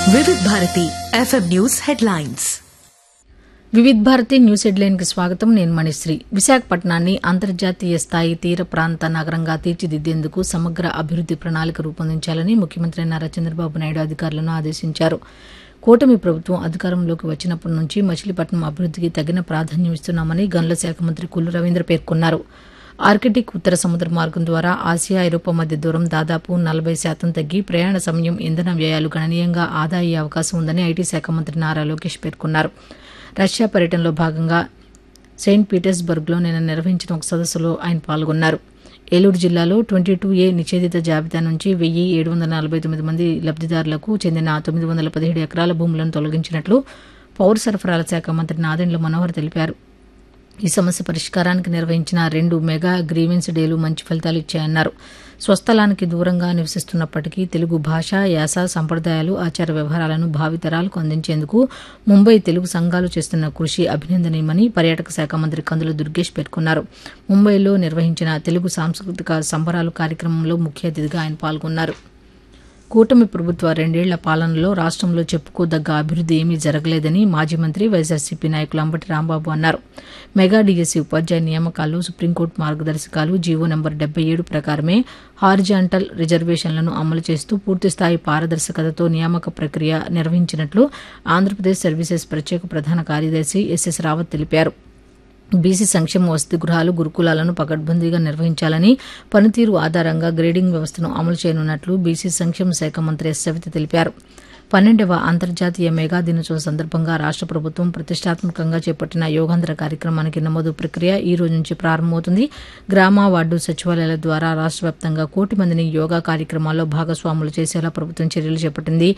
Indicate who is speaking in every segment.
Speaker 1: Vividh Bharati FM news headlines
Speaker 2: Vividh Bharati news హెడ్లైన్కి స్వాగతం నేను మణిశ్రీ విశాఖపట్నాన్ని అంతర్జాతీయ స్థాయి తీర ప్రాంత నగరంగా తీర్చిదిద్దేందుకు సమగ్ర అభివృద్ది ప్రణాళిక రూపొందించాలని ముఖ్యమంత్రి నారా చంద్రబాబు నాయుడు అధికారులను ఆదేశించారు కూటమి ప్రభుత్వం అధికారంలోకి వచ్చినప్పటి నుంచి మచిలీపట్నం అభివృద్దికి తగిన ప్రాధాన్యం ఇస్తున్నామని గనుల శాఖ మంత్రి కొల్లు రవీంద్ర పేర్కొన్నారు ఆర్కిటిక్ ఉత్తర సముద్ర మార్గం ద్వారా ఆసియా ఐరోపా మధ్య దూరం దాదాపు నలభై శాతం తగ్గి ప్రయాణ సమయం ఇంధన వ్యయాలు గణనీయంగా ఆదా అయ్యే అవకాశం ఉందని ఐటీ శాఖ మంత్రి నారా లోకేష్ పేర్కొన్నారు రష్యా పర్యటనలో భాగంగా సెయింట్ పీటర్స్బర్గ్లో నిన్న నిర్వహించిన ఒక సదస్సులో ఆయన పాల్గొన్నారు ఏలూరు జిల్లాలో ట్వంటీ టూ ఏ నిషేధిత జాబితా నుంచి వెయ్యి ఏడు వందల నలభై తొమ్మిది మంది లబ్దిదారులకు చెందిన తొమ్మిది వందల పదిహేడు ఎకరాల భూములను తొలగించినట్లు పౌర సరఫరాల శాఖ మంత్రి నాదెండ్ల మనోహర్ తెలిపారు ఈ సమస్య పరిష్కారానికి నిర్వహించిన రెండు మెగా గ్రీవెన్స్ డేలు మంచి ఫలితాలు ఇచ్చాయన్నారు స్వస్థలానికి దూరంగా నివసిస్తున్నప్పటికీ తెలుగు భాష యాస సంప్రదాయాలు ఆచార వ్యవహారాలను భావితరాలకు అందించేందుకు ముంబై తెలుగు సంఘాలు చేస్తున్న కృషి అభినందనీయమని పర్యాటక శాఖ మంత్రి కందుల దుర్గేష్ పేర్కొన్నారు ముంబైలో నిర్వహించిన తెలుగు సాంస్కృతిక సంబరాలు కార్యక్రమంలో ముఖ్య అతిథిగా ఆయన పాల్గొన్నారు కూటమి ప్రభుత్వ రెండేళ్ల పాలనలో రాష్ట్రంలో చెప్పుకోదగ్గ అభివృద్ది ఏమీ జరగలేదని మాజీ మంత్రి వైఎస్ఆర్సీపీ నాయకులు అంబటి రాంబాబు అన్నారు మెగా డీఎస్సీ ఉపాధ్యాయ నియామకాల్లో సుప్రీంకోర్టు మార్గదర్శకాలు జీవో నెంబర్ డెబ్బై ఏడు ప్రకారమే హారిజాంటల్ రిజర్వేషన్లను అమలు చేస్తూ పూర్తిస్థాయి పారదర్శకతతో నియామక ప్రక్రియ నిర్వహించినట్లు ఆంధ్రప్రదేశ్ సర్వీసెస్ ప్రత్యేక ప్రధాన కార్యదర్శి ఎస్ఎస్ రావత్ తెలిపారు బీసీ సంక్షేమ వసతి గృహాలు గురుకులాలను పకడ్బందీగా నిర్వహించాలని పనితీరు ఆధారంగా గ్రేడింగ్ వ్యవస్థను అమలు చేయనున్నట్లు బీసీ సంక్షేమ శాఖ మంత్రి ఎస్ సవిత తెలిపారు పన్నెండవ అంతర్జాతీయ మెగా దినోత్సవం సందర్భంగా రాష్ట ప్రభుత్వం ప్రతిష్టాత్మకంగా చేపట్టిన యోగాంధ్ర కార్యక్రమానికి నమోదు ప్రక్రియ ఈ రోజు నుంచి ప్రారంభమవుతుంది గ్రామ వార్డు సచివాలయాల ద్వారా రాష్ట వ్యాప్తంగా కోటి మందిని యోగా కార్యక్రమాల్లో భాగస్వాములు చేసేలా ప్రభుత్వం చర్యలు చేపట్టింది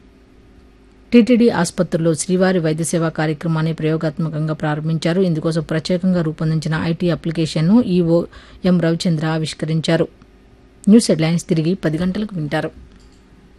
Speaker 2: టీటీడీ ఆసుపత్రుల్లో శ్రీవారి వైద్య సేవా కార్యక్రమాన్ని ప్రయోగాత్మకంగా ప్రారంభించారు ఇందుకోసం ప్రత్యేకంగా రూపొందించిన ఐటీ అప్లికేషన్ను ఈవో ఎం రవిచంద్ర ఆవిష్కరించారు న్యూస్ హెడ్లైన్స్ తిరిగి పది గంటలకు వింటారు